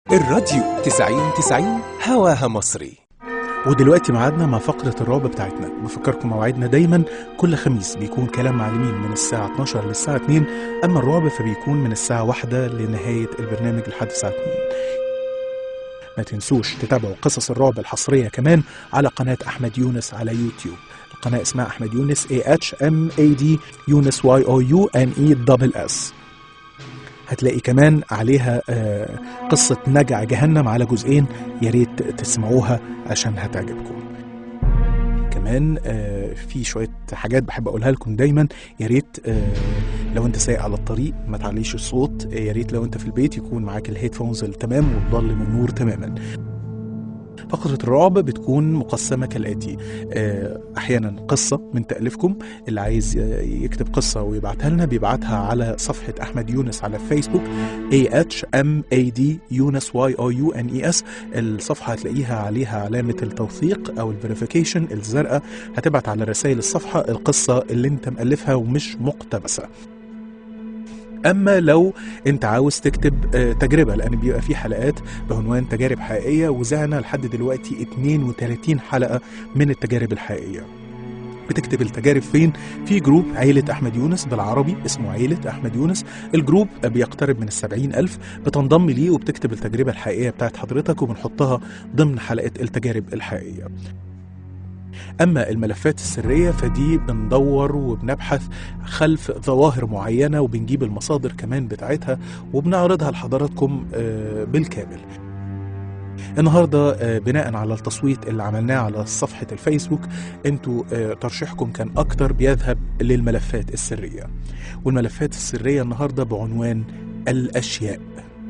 الراديو 90 90 هواها مصري ودلوقتي ميعادنا مع فقرة الرعب بتاعتنا بفكركم مواعيدنا دايما كل خميس بيكون كلام معلمين من الساعة 12 للساعة 2 أما الرعب فبيكون من الساعة 1 لنهاية البرنامج لحد الساعة 2 ما تنسوش تتابعوا قصص الرعب الحصرية كمان على قناة أحمد يونس على يوتيوب القناة اسمها أحمد يونس A H M A D يونس Y O U N E دبل S هتلاقي كمان عليها آه، قصة نجع جهنم على جزئين يا ريت تسمعوها عشان هتعجبكم كمان آه، في شوية حاجات بحب أقولها لكم دايما يا ريت آه، لو أنت سايق على الطريق ما تعليش الصوت آه، يا ريت لو أنت في البيت يكون معاك الهيدفونز التمام وتضلم النور تماما فقرة الرعب بتكون مقسمة كالآتي آه، أحيانا قصة من تأليفكم اللي عايز آه، يكتب قصة ويبعتها لنا بيبعتها على صفحة أحمد يونس على فيسبوك A H M A D يونس Y O U N E S الصفحة هتلاقيها عليها علامة التوثيق أو الفيريفيكيشن الزرقاء هتبعت على رسائل الصفحة القصة اللي أنت مألفها ومش مقتبسة اما لو انت عاوز تكتب آه، تجربه لان بيبقى في حلقات بعنوان تجارب حقيقيه وزعنا لحد دلوقتي 32 حلقه من التجارب الحقيقيه بتكتب التجارب فين؟ في جروب عيلة أحمد يونس بالعربي اسمه عيلة أحمد يونس الجروب بيقترب من السبعين ألف بتنضم ليه وبتكتب التجربة الحقيقية بتاعت حضرتك وبنحطها ضمن حلقة التجارب الحقيقية أما الملفات السرية فدي بندور وبنبحث خلف ظواهر معينة وبنجيب المصادر كمان بتاعتها وبنعرضها لحضراتكم آه، بالكامل النهارده آه، بناء على التصويت اللي عملناه على صفحة الفيسبوك انتوا آه، ترشيحكم كان اكتر بيذهب للملفات السرية والملفات السرية النهارده بعنوان الاشياء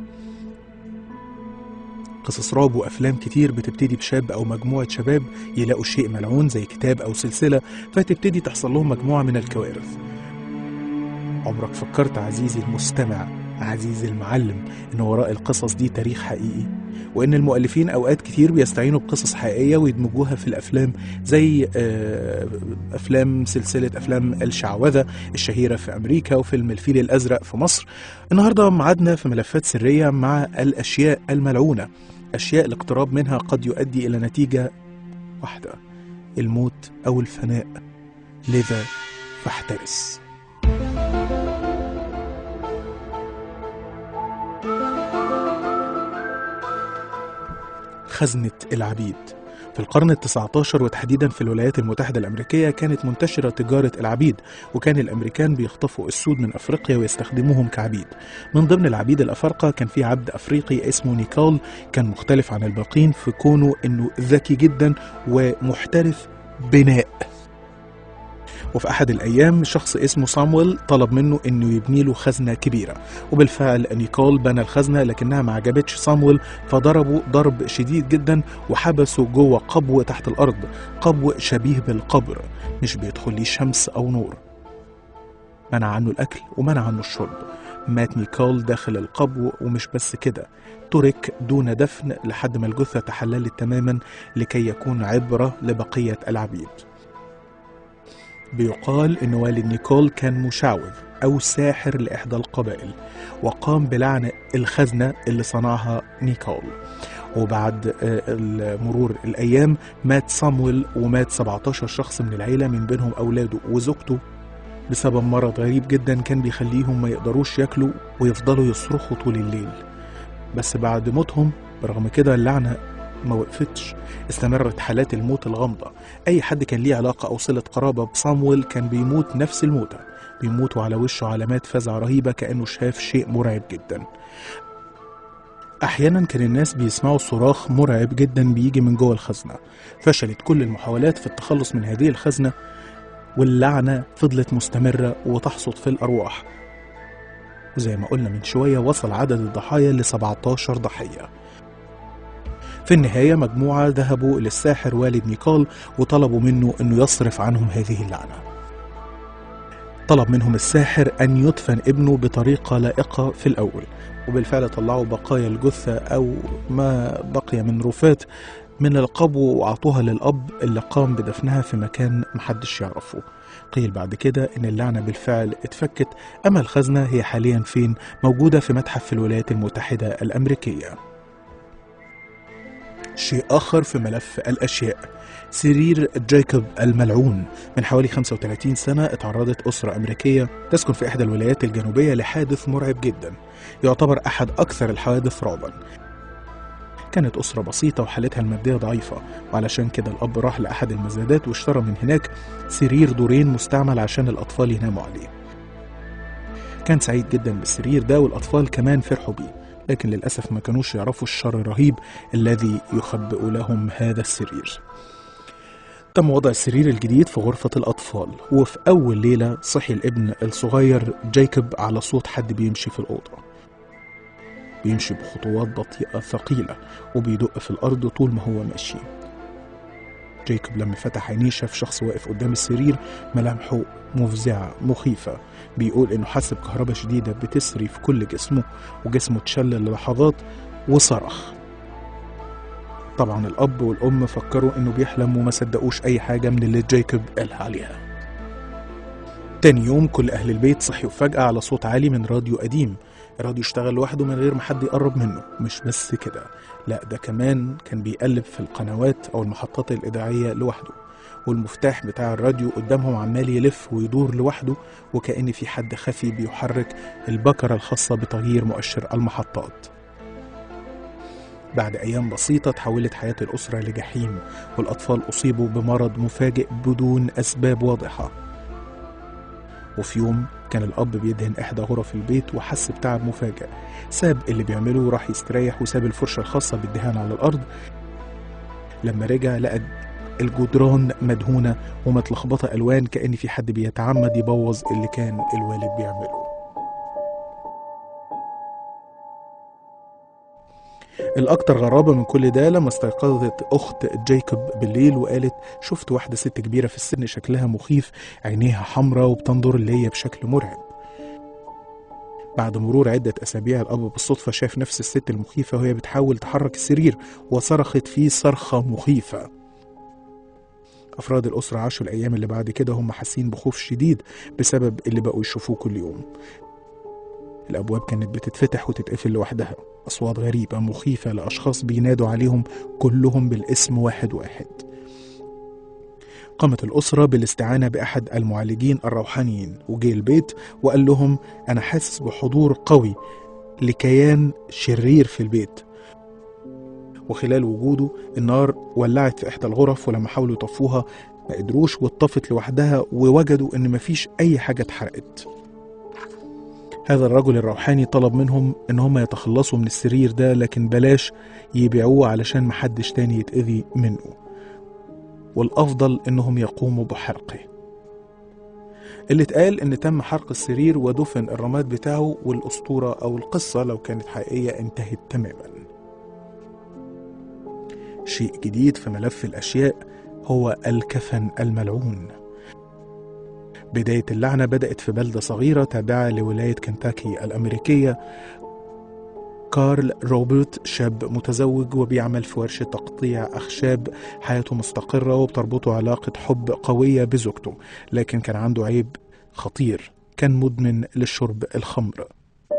قصص رعب وافلام كتير بتبتدي بشاب او مجموعه شباب يلاقوا شيء ملعون زي كتاب او سلسله فتبتدي تحصل لهم مجموعه من الكوارث عمرك فكرت عزيزي المستمع عزيزي المعلم ان وراء القصص دي تاريخ حقيقي وان المؤلفين اوقات كتير بيستعينوا بقصص حقيقيه ويدمجوها في الافلام زي آه، افلام سلسله افلام الشعوذه الشهيره في امريكا وفيلم الفيل الازرق في مصر النهارده ميعادنا في ملفات سريه مع الاشياء الملعونه اشياء الاقتراب منها قد يؤدي الى نتيجه واحده الموت او الفناء لذا فاحترس خزنة العبيد في القرن التسعة عشر وتحديدا في الولايات المتحدة الأمريكية كانت منتشرة تجارة العبيد وكان الأمريكان بيخطفوا السود من أفريقيا ويستخدموهم كعبيد من ضمن العبيد الأفارقة كان في عبد أفريقي اسمه نيكول كان مختلف عن الباقين في كونه أنه ذكي جدا ومحترف بناء وفي أحد الأيام شخص اسمه صامويل طلب منه إنه يبني له خزنة كبيرة وبالفعل نيكول بنى الخزنة لكنها ما عجبتش صامويل فضربه ضرب شديد جدا وحبسه جوه قبو تحت الأرض قبو شبيه بالقبر مش بيدخل ليه شمس أو نور منع عنه الأكل ومنع عنه الشرب مات نيكول داخل القبو ومش بس كده ترك دون دفن لحد ما الجثة تحللت تماما لكي يكون عبرة لبقية العبيد بيقال إن والد نيكول كان مشعوذ أو ساحر لإحدى القبائل وقام بلعن الخزنة اللي صنعها نيكول وبعد آه، مرور الأيام مات صامويل ومات 17 شخص من العيلة من بينهم أولاده وزوجته بسبب مرض غريب جدا كان بيخليهم ما يقدروش ياكلوا ويفضلوا يصرخوا طول الليل بس بعد موتهم برغم كده اللعنة ما وقفتش استمرت حالات الموت الغامضة أي حد كان ليه علاقة أو صلة قرابة بصامويل كان بيموت نفس الموتة بيموت وعلى وشه علامات فزع رهيبة كأنه شاف شيء مرعب جدا أحيانا كان الناس بيسمعوا صراخ مرعب جدا بيجي من جوه الخزنة فشلت كل المحاولات في التخلص من هذه الخزنة واللعنة فضلت مستمرة وتحصد في الأرواح وزي ما قلنا من شوية وصل عدد الضحايا ل 17 ضحية في النهاية مجموعة ذهبوا للساحر والد نيكول وطلبوا منه أنه يصرف عنهم هذه اللعنة طلب منهم الساحر أن يدفن ابنه بطريقة لائقة في الأول وبالفعل طلعوا بقايا الجثة أو ما بقي من رفات من القبو وأعطوها للأب اللي قام بدفنها في مكان محدش يعرفه قيل بعد كده إن اللعنة بالفعل اتفكت أما الخزنة هي حاليا فين موجودة في متحف في الولايات المتحدة الأمريكية شيء آخر في ملف الأشياء سرير جايكوب الملعون من حوالي 35 سنة اتعرضت أسرة أمريكية تسكن في إحدى الولايات الجنوبية لحادث مرعب جدا يعتبر أحد أكثر الحوادث رعبا كانت أسرة بسيطة وحالتها المادية ضعيفة وعلشان كده الأب راح لأحد المزادات واشترى من هناك سرير دورين مستعمل عشان الأطفال يناموا عليه كان سعيد جدا بالسرير ده والأطفال كمان فرحوا بيه لكن للأسف ما كانوش يعرفوا الشر الرهيب الذي يخبئ لهم هذا السرير تم وضع السرير الجديد في غرفة الأطفال وفي أول ليلة صحي الابن الصغير جايكوب على صوت حد بيمشي في الأوضة بيمشي بخطوات بطيئة ثقيلة وبيدق في الأرض طول ما هو ماشي جايكوب لما فتح عينيه شاف شخص واقف قدام السرير ملامحه مفزعة مخيفة بيقول إنه حس بكهرباء شديدة بتسري في كل جسمه وجسمه اتشلل للحظات وصرخ طبعا الأب والأم فكروا إنه بيحلم وما صدقوش أي حاجة من اللي جايكوب قالها عليها تاني يوم كل أهل البيت صحيوا فجأة على صوت عالي من راديو قديم الراديو اشتغل لوحده من غير ما حد يقرب منه مش بس كده لا ده كمان كان بيقلب في القنوات أو المحطات الإذاعية لوحده والمفتاح بتاع الراديو قدامهم عمال يلف ويدور لوحده وكأن في حد خفي بيحرك البكرة الخاصة بتغيير مؤشر المحطات بعد أيام بسيطة تحولت حياة الأسرة لجحيم والأطفال أصيبوا بمرض مفاجئ بدون أسباب واضحة وفي يوم كان الأب بيدهن إحدى غرف البيت وحس بتعب مفاجئ ساب اللي بيعمله وراح يستريح وساب الفرشة الخاصة بالدهان على الأرض لما رجع لقى الجدران مدهونة ومتلخبطة ألوان كأن في حد بيتعمد يبوظ اللي كان الوالد بيعمله الأكتر غرابة من كل ده لما استيقظت أخت جايكوب بالليل وقالت شفت واحدة ست كبيرة في السن شكلها مخيف عينيها حمراء وبتنظر ليا بشكل مرعب بعد مرور عدة أسابيع الأب بالصدفة شاف نفس الست المخيفة وهي بتحاول تحرك السرير وصرخت فيه صرخة مخيفة أفراد الأسرة عاشوا الأيام اللي بعد كده هم حاسين بخوف شديد بسبب اللي بقوا يشوفوه كل يوم الأبواب كانت بتتفتح وتتقفل لوحدها أصوات غريبة مخيفة لأشخاص بينادوا عليهم كلهم بالاسم واحد واحد قامت الأسرة بالاستعانة بأحد المعالجين الروحانيين وجي البيت وقال لهم أنا حاسس بحضور قوي لكيان شرير في البيت وخلال وجوده النار ولعت في إحدى الغرف ولما حاولوا يطفوها ما قدروش واتطفت لوحدها ووجدوا إن مفيش أي حاجة اتحرقت هذا الرجل الروحاني طلب منهم ان هم يتخلصوا من السرير ده لكن بلاش يبيعوه علشان محدش تاني يتأذي منه والافضل انهم يقوموا بحرقه اللي اتقال ان تم حرق السرير ودفن الرماد بتاعه والاسطورة او القصة لو كانت حقيقية انتهت تماما شيء جديد في ملف الاشياء هو الكفن الملعون بداية اللعنة بدأت في بلدة صغيرة تابعة لولاية كنتاكي الأمريكية كارل روبرت شاب متزوج وبيعمل في ورشة تقطيع أخشاب حياته مستقرة وبتربطه علاقة حب قوية بزوجته لكن كان عنده عيب خطير كان مدمن للشرب الخمر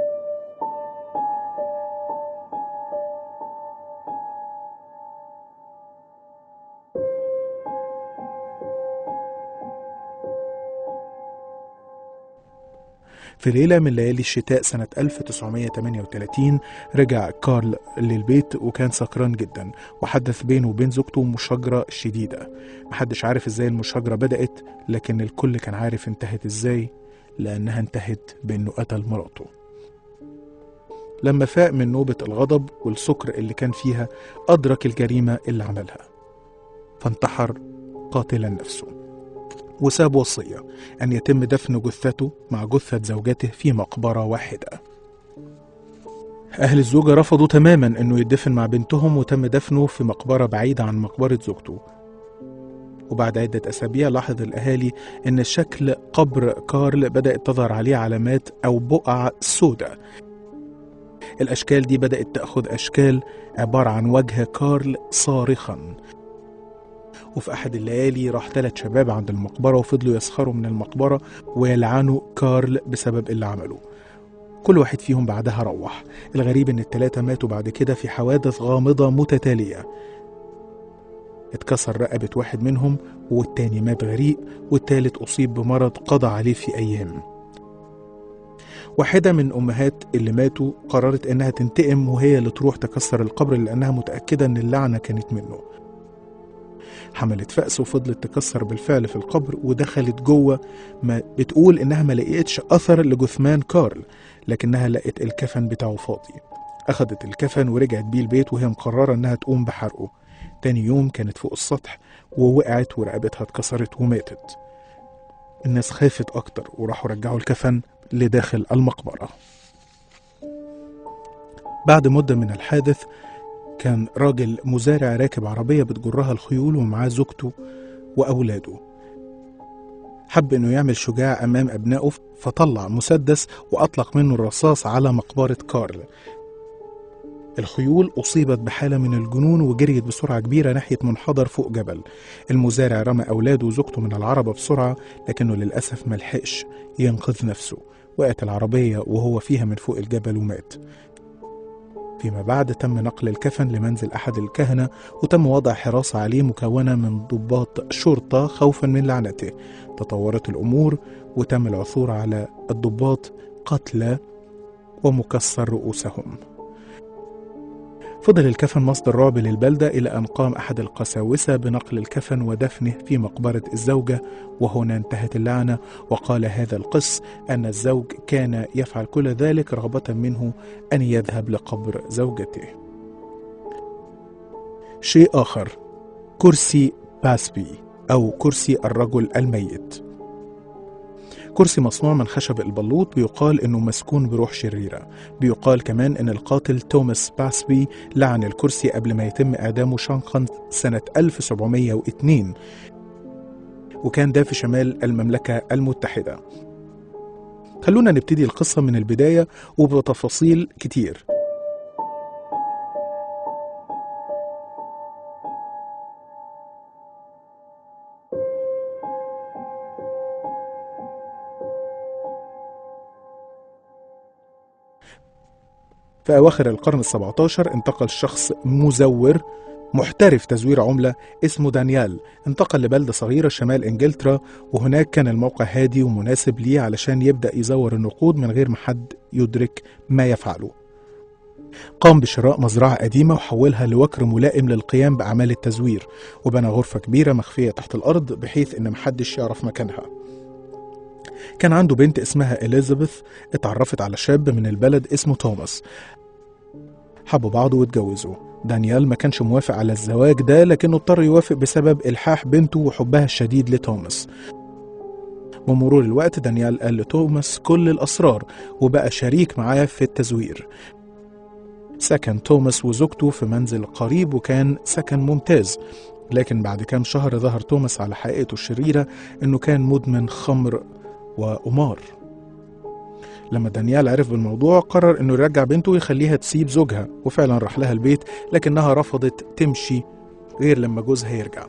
في ليلة من ليالي الشتاء سنة 1938 رجع كارل للبيت وكان سكران جدا وحدث بينه وبين زوجته مشاجرة شديدة محدش عارف ازاي المشاجرة بدأت لكن الكل كان عارف انتهت ازاي لأنها انتهت بأنه قتل مراته لما فاق من نوبة الغضب والسكر اللي كان فيها أدرك الجريمة اللي عملها فانتحر قاتلا نفسه وساب وصية أن يتم دفن جثته مع جثة زوجته في مقبرة واحدة أهل الزوجة رفضوا تماما أنه يدفن مع بنتهم وتم دفنه في مقبرة بعيدة عن مقبرة زوجته وبعد عدة أسابيع لاحظ الأهالي أن شكل قبر كارل بدأت تظهر عليه علامات أو بقع سوداء الأشكال دي بدأت تأخذ أشكال عبارة عن وجه كارل صارخا وفي أحد الليالي راح ثلاث شباب عند المقبرة وفضلوا يسخروا من المقبرة ويلعنوا كارل بسبب اللي عمله كل واحد فيهم بعدها روح الغريب ان التلاتة ماتوا بعد كده في حوادث غامضة متتالية اتكسر رقبة واحد منهم والتاني مات غريق والتالت أصيب بمرض قضى عليه في أيام واحدة من أمهات اللي ماتوا قررت إنها تنتقم وهي اللي تروح تكسر القبر لأنها متأكدة إن اللعنة كانت منه حملت فأس وفضلت تكسر بالفعل في القبر ودخلت جوه ما بتقول إنها ما لقيتش أثر لجثمان كارل لكنها لقت الكفن بتاعه فاضي أخدت الكفن ورجعت بيه البيت وهي مقررة إنها تقوم بحرقه تاني يوم كانت فوق السطح ووقعت ورقبتها اتكسرت وماتت الناس خافت أكتر وراحوا رجعوا الكفن لداخل المقبرة بعد مدة من الحادث كان راجل مزارع راكب عربية بتجرها الخيول ومعاه زوجته وأولاده حب إنه يعمل شجاع أمام أبنائه فطلع مسدس وأطلق منه الرصاص على مقبرة كارل الخيول أصيبت بحالة من الجنون وجريت بسرعة كبيرة ناحية منحدر فوق جبل المزارع رمى أولاده وزوجته من العربة بسرعة لكنه للأسف ملحقش ينقذ نفسه وقعت العربية وهو فيها من فوق الجبل ومات فيما بعد تم نقل الكفن لمنزل أحد الكهنة وتم وضع حراسة عليه مكونة من ضباط شرطة خوفا من لعنته تطورت الأمور وتم العثور على الضباط قتلى ومكسر رؤوسهم فضل الكفن مصدر رعب للبلدة إلى أن قام أحد القساوسة بنقل الكفن ودفنه في مقبرة الزوجة وهنا انتهت اللعنة وقال هذا القس أن الزوج كان يفعل كل ذلك رغبة منه أن يذهب لقبر زوجته شيء آخر كرسي باسبي أو كرسي الرجل الميت كرسي مصنوع من خشب البلوط بيقال انه مسكون بروح شريرة بيقال كمان ان القاتل توماس باسبي لعن الكرسي قبل ما يتم اعدامه شنقا سنة 1702 وكان ده في شمال المملكة المتحدة خلونا نبتدي القصة من البداية وبتفاصيل كتير في أواخر القرن السبعة عشر انتقل شخص مزور محترف تزوير عملة اسمه دانيال انتقل لبلدة صغيرة شمال إنجلترا وهناك كان الموقع هادي ومناسب ليه علشان يبدأ يزور النقود من غير ما حد يدرك ما يفعله قام بشراء مزرعة قديمة وحولها لوكر ملائم للقيام بأعمال التزوير وبنى غرفة كبيرة مخفية تحت الأرض بحيث إن محدش يعرف مكانها كان عنده بنت اسمها إليزابيث اتعرفت على شاب من البلد اسمه توماس حبوا بعض واتجوزوا دانيال ما كانش موافق على الزواج ده لكنه اضطر يوافق بسبب إلحاح بنته وحبها الشديد لتوماس ومرور الوقت دانيال قال لتوماس كل الأسرار وبقى شريك معاه في التزوير سكن توماس وزوجته في منزل قريب وكان سكن ممتاز لكن بعد كام شهر ظهر توماس على حقيقته الشريرة انه كان مدمن خمر وقمار لما دانيال عرف بالموضوع قرر انه يرجع بنته ويخليها تسيب زوجها وفعلا راح لها البيت لكنها رفضت تمشي غير لما جوزها يرجع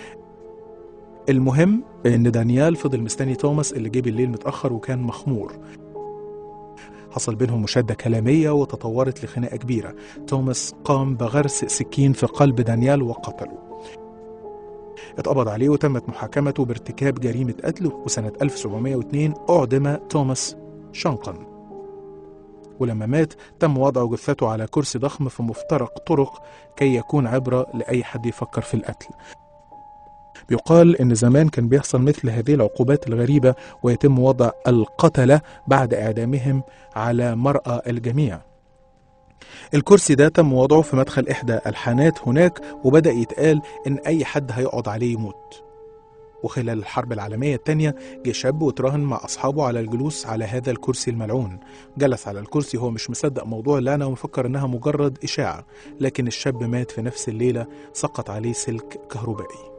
المهم ان دانيال فضل مستني توماس اللي جه بالليل متاخر وكان مخمور حصل بينهم مشادة كلامية وتطورت لخناقة كبيرة توماس قام بغرس سكين في قلب دانيال وقتله اتقبض عليه وتمت محاكمته بارتكاب جريمة قتل وسنة 1702 أعدم توماس شنقا ولما مات تم وضع جثته على كرسي ضخم في مفترق طرق كي يكون عبرة لأي حد يفكر في القتل بيقال إن زمان كان بيحصل مثل هذه العقوبات الغريبة ويتم وضع القتلة بعد إعدامهم على مرأى الجميع الكرسي ده تم وضعه في مدخل إحدى الحانات هناك وبدأ يتقال إن أي حد هيقعد عليه يموت وخلال الحرب العالمية الثانية جه شاب وتراهن مع أصحابه على الجلوس على هذا الكرسي الملعون جلس على الكرسي هو مش مصدق موضوع اللعنة ومفكر إنها مجرد إشاعة لكن الشاب مات في نفس الليلة سقط عليه سلك كهربائي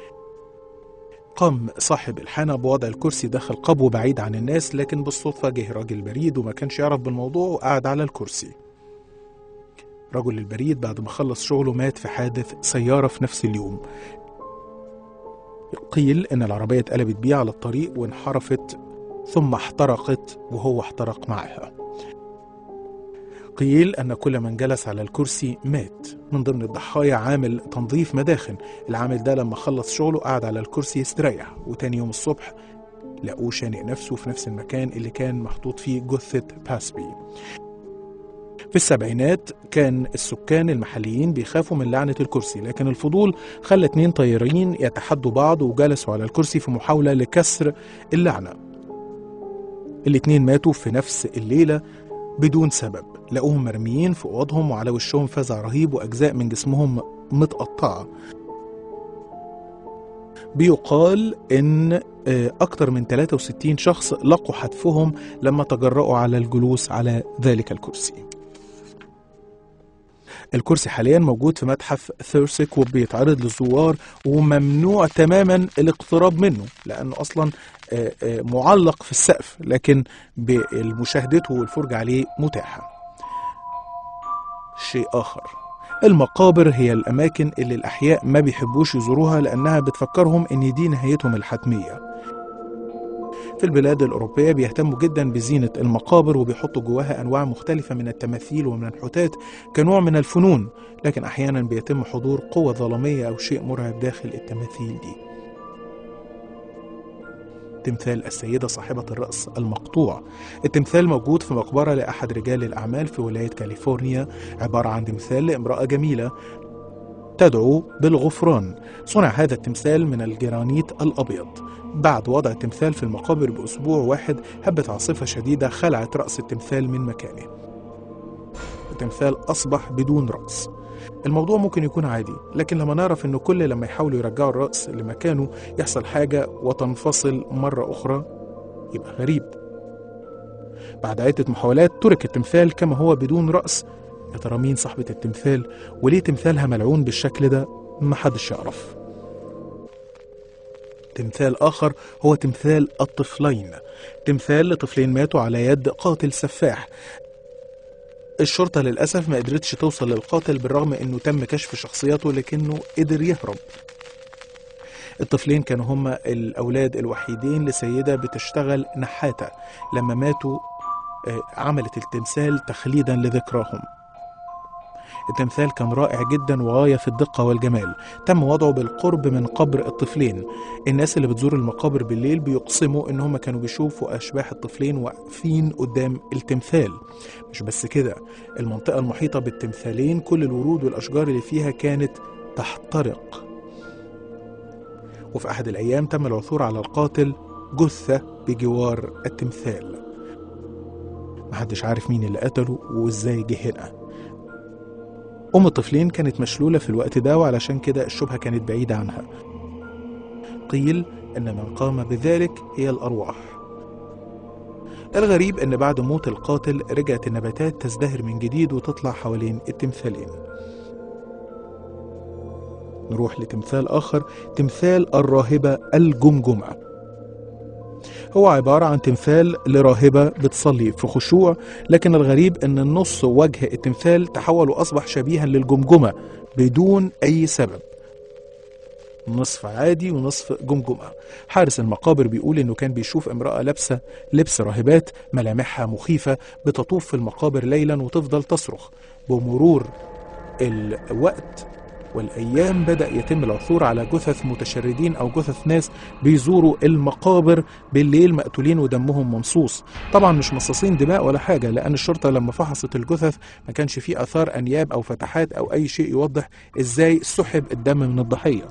قام صاحب الحانة بوضع الكرسي داخل قبو بعيد عن الناس لكن بالصدفة جه راجل بريد وما كانش يعرف بالموضوع وقعد على الكرسي رجل البريد بعد ما خلص شغله مات في حادث سيارة في نفس اليوم قيل إن العربية اتقلبت بيه على الطريق وانحرفت ثم احترقت وهو احترق معها قيل أن كل من جلس على الكرسي مات من ضمن الضحايا عامل تنظيف مداخن العامل ده لما خلص شغله قعد على الكرسي يستريح وتاني يوم الصبح لقوه شانق نفسه في نفس المكان اللي كان محطوط فيه جثة باسبي في السبعينات كان السكان المحليين بيخافوا من لعنة الكرسي لكن الفضول خلى اتنين طيارين يتحدوا بعض وجلسوا على الكرسي في محاولة لكسر اللعنة الاتنين ماتوا في نفس الليلة بدون سبب لقوهم مرميين في أوضهم وعلى وشهم فزع رهيب وأجزاء من جسمهم متقطعة بيقال إن آه، أكثر من 63 شخص لقوا حتفهم لما تجرؤوا على الجلوس على ذلك الكرسي الكرسي حاليا موجود في متحف ثيرسك وبيتعرض للزوار وممنوع تماما الاقتراب منه لأنه أصلا آه، آه، معلق في السقف لكن مشاهدته والفرجة عليه متاحة شيء آخر المقابر هي الأماكن اللي الأحياء ما بيحبوش يزوروها لأنها بتفكرهم إن دي نهايتهم الحتمية في البلاد الأوروبية بيهتموا جدا بزينة المقابر وبيحطوا جواها أنواع مختلفة من التماثيل والمنحوتات كنوع من الفنون لكن أحيانا بيتم حضور قوة ظلامية أو شيء مرعب داخل التماثيل دي تمثال السيدة صاحبة الرأس المقطوع التمثال موجود في مقبرة لأحد رجال الأعمال في ولاية كاليفورنيا عبارة عن تمثال لامرأة جميلة تدعو بالغفران صنع هذا التمثال من الجرانيت الأبيض بعد وضع التمثال في المقابر بأسبوع واحد هبت عاصفة شديدة خلعت رأس التمثال من مكانه التمثال أصبح بدون رأس الموضوع ممكن يكون عادي لكن لما نعرف انه كل لما يحاولوا يرجعوا الرأس لمكانه يحصل حاجة وتنفصل مرة أخرى يبقى غريب بعد عدة محاولات ترك التمثال كما هو بدون رأس يا ترى مين صاحبة التمثال وليه تمثالها ملعون بالشكل ده محدش يعرف تمثال آخر هو تمثال الطفلين تمثال لطفلين ماتوا على يد قاتل سفاح الشرطة للأسف ما قدرتش توصل للقاتل بالرغم أنه تم كشف شخصيته لكنه قدر يهرب الطفلين كانوا هما الأولاد الوحيدين لسيدة بتشتغل نحاتة لما ماتوا آه، عملت التمثال تخليدا لذكراهم التمثال كان رائع جدا وغاية في الدقة والجمال تم وضعه بالقرب من قبر الطفلين الناس اللي بتزور المقابر بالليل بيقسموا ان هم كانوا بيشوفوا اشباح الطفلين واقفين قدام التمثال مش بس كده المنطقة المحيطة بالتمثالين كل الورود والاشجار اللي فيها كانت تحترق وفي احد الايام تم العثور على القاتل جثة بجوار التمثال محدش عارف مين اللي قتله وازاي جه هنا أم الطفلين كانت مشلولة في الوقت ده وعلشان كده الشبهة كانت بعيدة عنها قيل أن من قام بذلك هي الأرواح الغريب أن بعد موت القاتل رجعت النباتات تزدهر من جديد وتطلع حوالين التمثالين نروح لتمثال آخر تمثال الراهبة الجمجمة هو عبارة عن تمثال لراهبة بتصلي في خشوع لكن الغريب أن النص وجه التمثال تحول وأصبح شبيها للجمجمة بدون أي سبب نصف عادي ونصف جمجمة حارس المقابر بيقول إنه كان بيشوف امرأة لابسة لبس راهبات ملامحها مخيفة بتطوف في المقابر ليلا وتفضل تصرخ بمرور الوقت والأيام بدأ يتم العثور على جثث متشردين أو جثث ناس بيزوروا المقابر بالليل مقتولين ودمهم ممصوص طبعا مش مصاصين دماء ولا حاجة لأن الشرطة لما فحصت الجثث ما كانش فيه آثار أنياب أو فتحات أو أي شيء يوضح إزاي سحب الدم من الضحية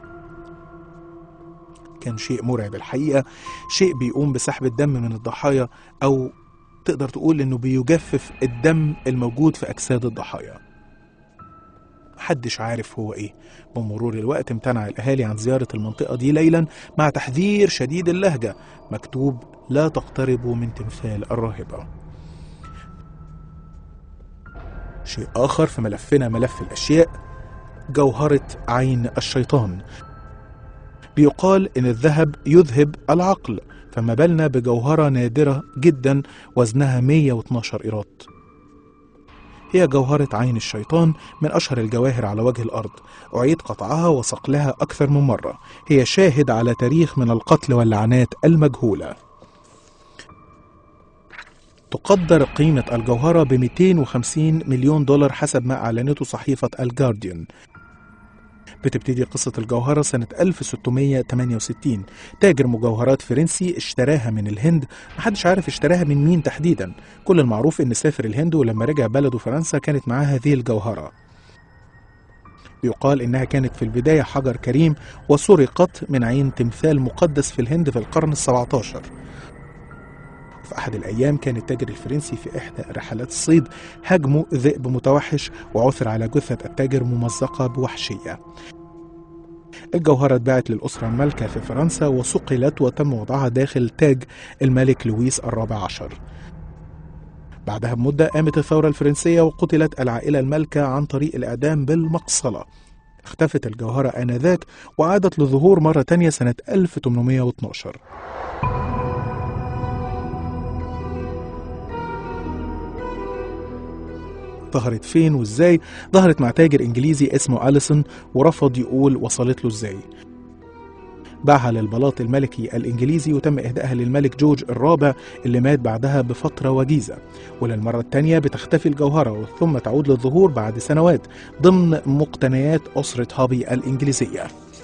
كان شيء مرعب الحقيقة شيء بيقوم بسحب الدم من الضحايا أو تقدر تقول إنه بيجفف الدم الموجود في أجساد الضحايا محدش عارف هو ايه بمرور الوقت امتنع الاهالي عن زياره المنطقه دي ليلا مع تحذير شديد اللهجه مكتوب لا تقتربوا من تمثال الراهبه شيء اخر في ملفنا ملف الاشياء جوهره عين الشيطان بيقال ان الذهب يذهب العقل فما بالنا بجوهره نادره جدا وزنها 112 ايراد هي جوهرة عين الشيطان من أشهر الجواهر على وجه الأرض أعيد قطعها وصقلها أكثر من مرة هي شاهد على تاريخ من القتل واللعنات المجهولة تقدر قيمة الجوهرة ب 250 مليون دولار حسب ما أعلنته صحيفة الجارديان بتبتدي قصة الجوهرة سنة 1668 تاجر مجوهرات فرنسي اشتراها من الهند محدش عارف اشتراها من مين تحديدا كل المعروف ان سافر الهند ولما رجع بلده فرنسا كانت معاه هذه الجوهرة يقال انها كانت في البداية حجر كريم وسرقت من عين تمثال مقدس في الهند في القرن السبعتاشر في أحد الأيام كان التاجر الفرنسي في إحدى رحلات الصيد هاجمه ذئب متوحش وعثر على جثة التاجر ممزقة بوحشية الجوهرة اتباعت للأسرة المالكة في فرنسا وصقلت وتم وضعها داخل تاج الملك لويس الرابع عشر بعدها بمدة قامت الثورة الفرنسية وقتلت العائلة المالكة عن طريق الإعدام بالمقصلة اختفت الجوهرة آنذاك وعادت للظهور مرة تانية سنة 1812 ظهرت فين وازاي ظهرت مع تاجر انجليزي اسمه اليسون ورفض يقول وصلت له ازاي باعها للبلاط الملكي الانجليزي وتم اهدائها للملك جورج الرابع اللي مات بعدها بفتره وجيزه وللمره الثانيه بتختفي الجوهره ثم تعود للظهور بعد سنوات ضمن مقتنيات اسره هابي الانجليزيه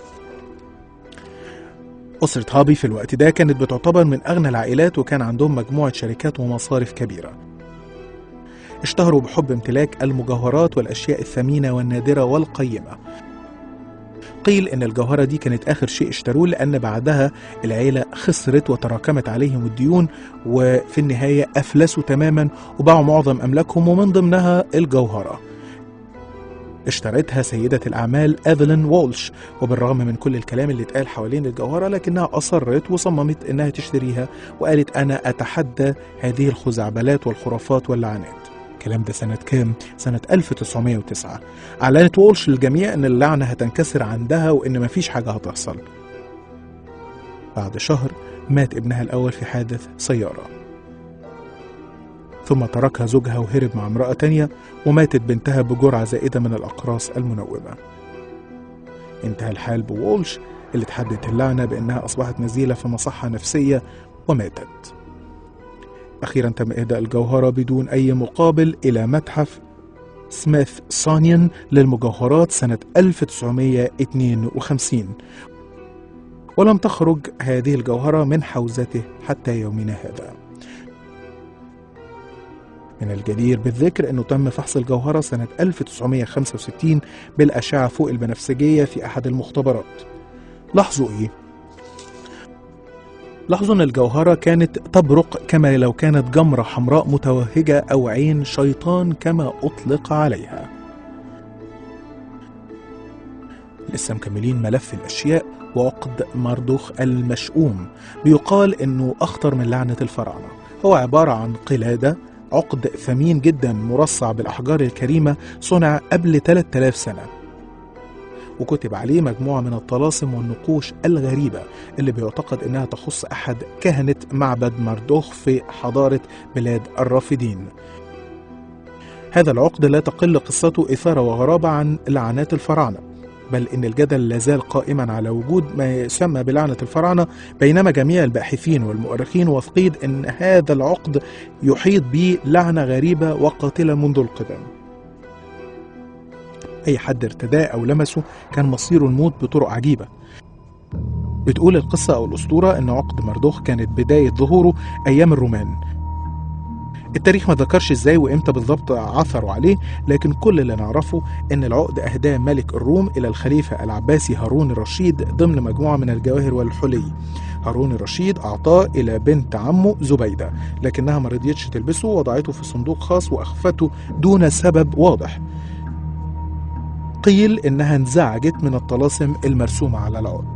أسرة هابي في الوقت ده كانت بتعتبر من أغنى العائلات وكان عندهم مجموعة شركات ومصارف كبيرة اشتهروا بحب امتلاك المجوهرات والأشياء الثمينة والنادرة والقيمة قيل إن الجوهرة دي كانت آخر شيء اشتروه لأن بعدها العيلة خسرت وتراكمت عليهم الديون وفي النهاية أفلسوا تماما وباعوا معظم أملاكهم ومن ضمنها الجوهرة اشترتها سيدة الأعمال أذلين وولش وبالرغم من كل الكلام اللي اتقال حوالين الجوهرة لكنها أصرت وصممت إنها تشتريها وقالت أنا أتحدى هذه الخزعبلات والخرافات واللعنات الكلام ده سنة كام؟ سنة 1909 أعلنت وولش للجميع إن اللعنة هتنكسر عندها وإن مفيش حاجة هتحصل بعد شهر مات ابنها الأول في حادث سيارة ثم تركها زوجها وهرب مع امرأة تانية وماتت بنتها بجرعة زائدة من الأقراص المنومة انتهى الحال بوولش اللي تحدت اللعنة بأنها أصبحت نزيلة في مصحة نفسية وماتت أخيرا تم إهداء الجوهرة بدون أي مقابل إلى متحف سميث سونيان للمجوهرات سنة 1952 ولم تخرج هذه الجوهرة من حوزته حتى يومنا هذا من الجدير بالذكر أنه تم فحص الجوهرة سنة 1965 بالأشعة فوق البنفسجية في أحد المختبرات لاحظوا إيه؟ لاحظوا أن الجوهرة كانت تبرق كما لو كانت جمرة حمراء متوهجة أو عين شيطان كما أطلق عليها لسه مكملين ملف الأشياء وعقد مردوخ المشؤوم بيقال أنه أخطر من لعنة الفراعنة هو عبارة عن قلادة عقد ثمين جدا مرصع بالأحجار الكريمة صنع قبل 3000 سنة وكتب عليه مجموعة من الطلاسم والنقوش الغريبة اللي بيعتقد إنها تخص أحد كهنة معبد مردوخ في حضارة بلاد الرافدين هذا العقد لا تقل قصته إثارة وغرابة عن لعنات الفراعنة بل إن الجدل لا زال قائما على وجود ما يسمى بلعنة الفراعنة بينما جميع الباحثين والمؤرخين واثقين أن هذا العقد يحيط به لعنة غريبة وقاتلة منذ القدم أي حد ارتداه أو لمسه كان مصيره الموت بطرق عجيبة بتقول القصة أو الأسطورة أن عقد مردوخ كانت بداية ظهوره أيام الرومان التاريخ ما ذكرش ازاي وامتى بالظبط عثروا عليه لكن كل اللي نعرفه ان العقد اهداه ملك الروم الى الخليفه العباسي هارون الرشيد ضمن مجموعه من الجواهر والحلي هارون الرشيد اعطاه الى بنت عمه زبيده لكنها ما رضيتش تلبسه ووضعته في صندوق خاص واخفته دون سبب واضح قيل انها انزعجت من الطلاسم المرسومه على العقد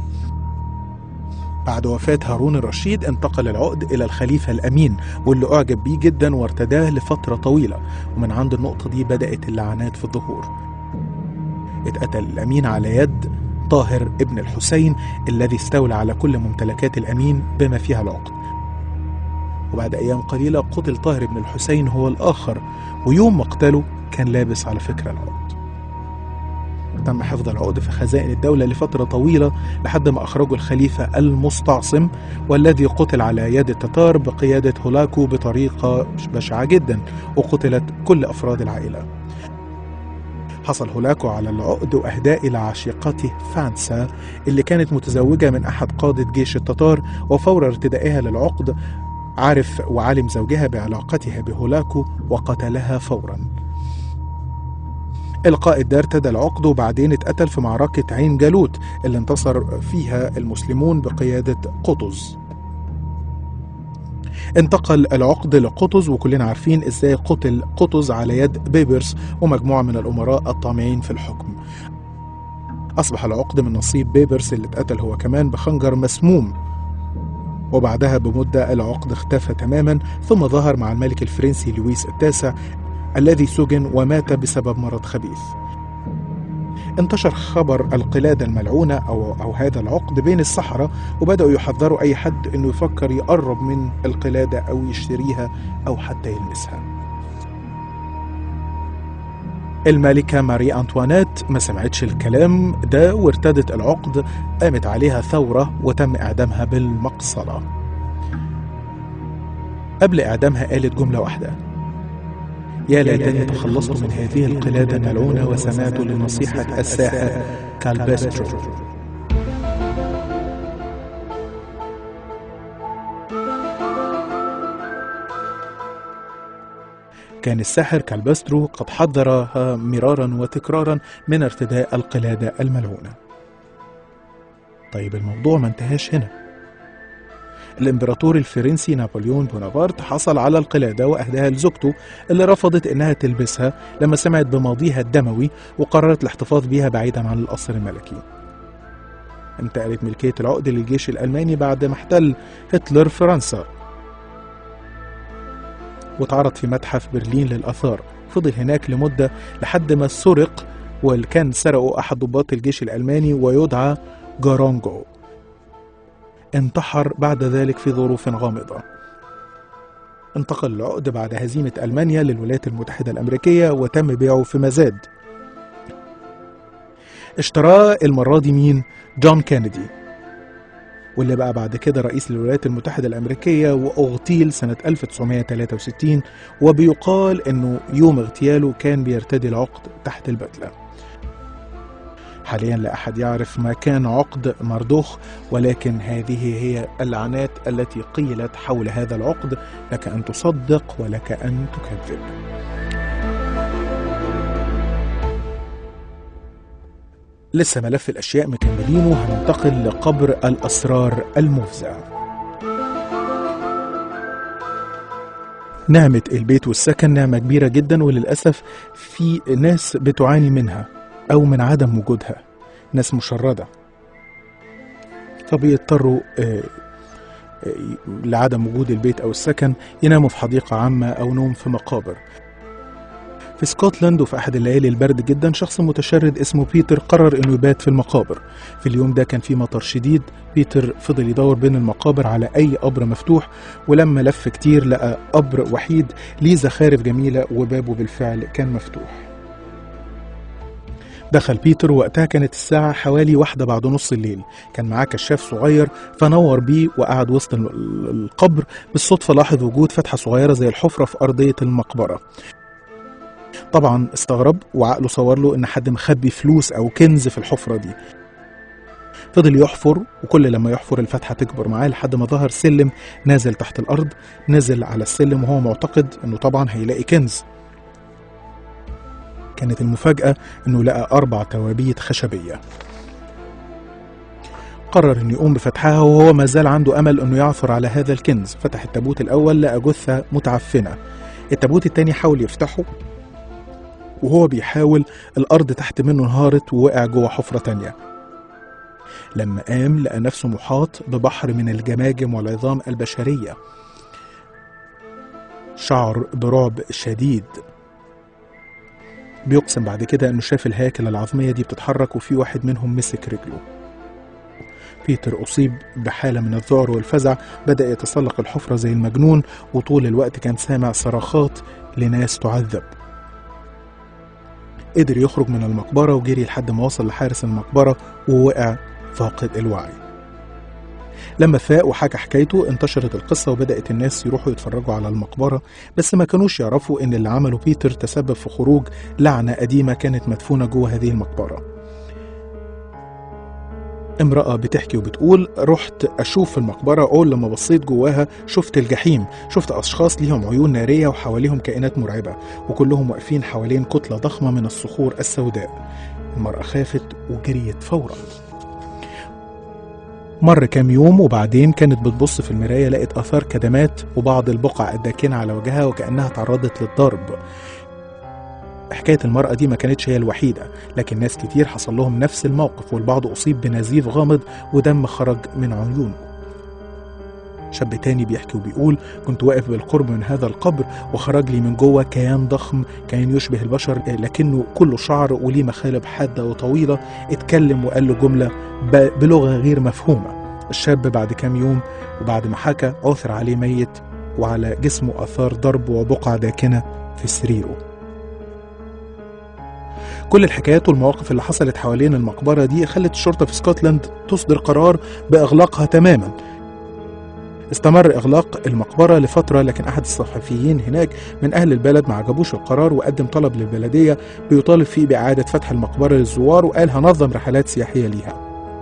بعد وفاة هارون الرشيد انتقل العقد إلى الخليفة الأمين واللي أعجب بيه جدا وارتداه لفترة طويلة ومن عند النقطة دي بدأت اللعنات في الظهور اتقتل الأمين على يد طاهر ابن الحسين الذي استولى على كل ممتلكات الأمين بما فيها العقد وبعد أيام قليلة قتل طاهر ابن الحسين هو الآخر ويوم مقتله كان لابس على فكرة العقد تم حفظ العقد في خزائن الدولة لفترة طويلة لحد ما أخرجوا الخليفة المستعصم والذي قتل على يد التتار بقيادة هولاكو بطريقة بشعة جدا وقتلت كل أفراد العائلة حصل هولاكو على العقد وأهداه إلى عشيقته فانسا اللي كانت متزوجة من أحد قادة جيش التتار وفور ارتدائها للعقد عرف وعلم زوجها بعلاقتها بهولاكو وقتلها فورا القائد ده ارتدى العقد وبعدين اتقتل في معركة عين جالوت اللي انتصر فيها المسلمون بقيادة قطز انتقل العقد لقطز وكلنا عارفين ازاي قتل قطز على يد بيبرس ومجموعة من الأمراء الطامعين في الحكم أصبح العقد من نصيب بيبرس اللي اتقتل هو كمان بخنجر مسموم وبعدها بمدة العقد اختفى تماما ثم ظهر مع الملك الفرنسي لويس التاسع الذي سجن ومات بسبب مرض خبيث انتشر خبر القلادة الملعونة أو, أو هذا العقد بين السحرة وبدأوا يحذروا أي حد أنه يفكر يقرب من القلادة أو يشتريها أو حتى يلمسها الملكة ماري أنطوانيت ما سمعتش الكلام ده وارتدت العقد قامت عليها ثورة وتم إعدامها بالمقصلة قبل إعدامها قالت جملة واحدة يا ليتني تخلصت من هذه القلادة الملعونة وسمعت لنصيحة الساحر كالبسترو كان الساحر كالبسترو قد حذرها مرارا وتكرارا من ارتداء القلادة الملعونة طيب الموضوع ما انتهاش هنا الامبراطور الفرنسي نابليون بونابرت حصل على القلادة وأهداها لزوجته اللي رفضت إنها تلبسها لما سمعت بماضيها الدموي وقررت الاحتفاظ بيها بعيدا عن القصر الملكي انتقلت ملكية العقد للجيش الألماني بعد ما احتل هتلر فرنسا واتعرض في متحف برلين للآثار فضل هناك لمدة لحد ما سرق وكان سرقه أحد ضباط الجيش الألماني ويدعى جارونجو انتحر بعد ذلك في ظروف غامضة انتقل العقد بعد هزيمة ألمانيا للولايات المتحدة الأمريكية وتم بيعه في مزاد اشتراه المرة دي مين؟ جون كينيدي واللي بقى بعد كده رئيس الولايات المتحدة الأمريكية واغتيل سنة 1963 وبيقال أنه يوم اغتياله كان بيرتدي العقد تحت البدلة حاليا لا أحد يعرف ما كان عقد مردوخ ولكن هذه هي اللعنات التي قيلت حول هذا العقد لك أن تصدق ولك أن تكذب لسه ملف الأشياء مكملينه هننتقل لقبر الأسرار المفزع نعمة البيت والسكن نعمة كبيرة جدا وللأسف في ناس بتعاني منها أو من عدم وجودها ناس مشردة فبيضطروا آه، آه، لعدم وجود البيت أو السكن يناموا في حديقة عامة أو نوم في مقابر في اسكتلند وفي أحد الليالي البرد جدا شخص متشرد اسمه بيتر قرر إنه يبات في المقابر في اليوم ده كان في مطر شديد بيتر فضل يدور بين المقابر على أي قبر مفتوح ولما لف كتير لقى قبر وحيد ليه زخارف جميلة وبابه بالفعل كان مفتوح دخل بيتر وقتها كانت الساعة حوالي واحدة بعد نص الليل كان معاه كشاف صغير فنور بيه وقعد وسط ال- ال- القبر بالصدفة لاحظ وجود فتحة صغيرة زي الحفرة في أرضية المقبرة طبعا استغرب وعقله صور له ان حد مخبي فلوس او كنز في الحفرة دي فضل يحفر وكل لما يحفر الفتحة تكبر معاه لحد ما ظهر سلم نازل تحت الأرض نزل على السلم وهو معتقد انه طبعا هيلاقي كنز كانت المفاجأة انه لقى أربع توابيت خشبية قرر انه يقوم بفتحها وهو ما زال عنده امل انه يعثر على هذا الكنز فتح التابوت الاول لقى جثة متعفنة التابوت التاني حاول يفتحه وهو بيحاول الأرض تحت منه انهارت ووقع جوه حفرة تانية لما قام لقى نفسه محاط ببحر من الجماجم والعظام البشرية شعر برعب شديد بيقسم بعد كده انه شاف الهياكل العظمية دي بتتحرك وفي واحد منهم مسك رجله بيتر أصيب بحالة من الذعر والفزع بدأ يتسلق الحفرة زي المجنون وطول الوقت كان سامع صرخات لناس تعذب قدر يخرج من المقبرة وجري لحد ما وصل لحارس المقبرة ووقع فاقد الوعي لما فاق وحكى حكايته انتشرت القصة وبدأت الناس يروحوا يتفرجوا على المقبرة بس ما كانوش يعرفوا إن اللي عمله بيتر تسبب في خروج لعنة قديمة كانت مدفونة جوه هذه المقبرة امرأة بتحكي وبتقول رحت أشوف في المقبرة أول لما بصيت جواها شفت الجحيم شفت أشخاص ليهم عيون نارية وحواليهم كائنات مرعبة وكلهم واقفين حوالين كتلة ضخمة من الصخور السوداء المرأة خافت وجريت فورا مر كام يوم وبعدين كانت بتبص في المراية لقت آثار كدمات وبعض البقع الداكنة على وجهها وكأنها تعرضت للضرب حكاية المرأة دي ما كانتش هي الوحيدة لكن ناس كتير حصل لهم نفس الموقف والبعض أصيب بنزيف غامض ودم خرج من عيونه شاب تاني بيحكي وبيقول كنت واقف بالقرب من هذا القبر وخرج لي من جوه كيان ضخم كان يشبه البشر لكنه كله شعر وليه مخالب حادة وطويلة اتكلم وقال له جملة ب- بلغة غير مفهومة الشاب بعد كام يوم وبعد ما حكى عثر عليه ميت وعلى جسمه آثار ضرب وبقع داكنة في سريره كل الحكايات والمواقف اللي حصلت حوالين المقبرة دي خلت الشرطة في اسكتلند تصدر قرار بإغلاقها تماما استمر إغلاق المقبرة لفترة لكن أحد الصحفيين هناك من أهل البلد ما عجبوش القرار وقدم طلب للبلدية بيطالب فيه بإعادة فتح المقبرة للزوار وقال هنظم رحلات سياحية ليها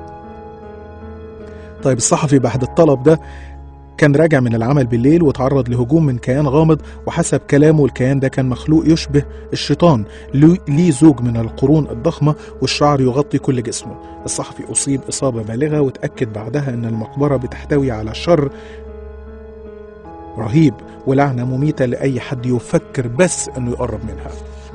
طيب الصحفي بعد الطلب ده كان راجع من العمل بالليل وتعرض لهجوم من كيان غامض وحسب كلامه الكيان ده كان مخلوق يشبه الشيطان له- ليه زوج من القرون الضخمة والشعر يغطي كل جسمه الصحفي أصيب إصابة بالغة وتأكد بعدها أن المقبرة بتحتوي على شر رهيب ولعنة مميتة لأي حد يفكر بس أنه يقرب منها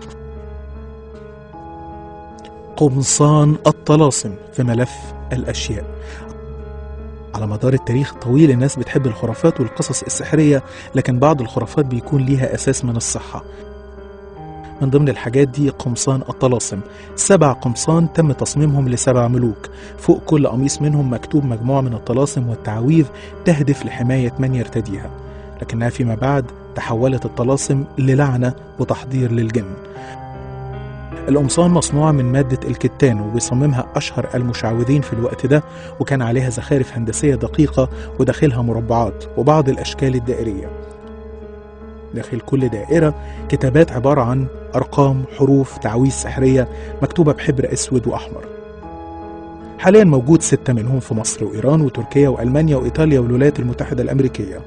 قمصان الطلاسم في ملف الأشياء على مدار التاريخ الطويل الناس بتحب الخرافات والقصص السحرية لكن بعض الخرافات بيكون ليها أساس من الصحة من ضمن الحاجات دي قمصان الطلاسم سبع قمصان تم تصميمهم لسبع ملوك فوق كل قميص منهم مكتوب مجموعة من الطلاسم والتعاويذ تهدف لحماية من يرتديها لكنها فيما بعد تحولت الطلاسم للعنة وتحضير للجن القمصان مصنوعة من مادة الكتان وبيصممها أشهر المشعوذين في الوقت ده وكان عليها زخارف هندسية دقيقة وداخلها مربعات وبعض الأشكال الدائرية داخل كل دائرة كتابات عبارة عن أرقام حروف تعويذ سحرية مكتوبة بحبر أسود وأحمر حاليا موجود ستة منهم في مصر وإيران وتركيا وألمانيا وإيطاليا والولايات المتحدة الأمريكية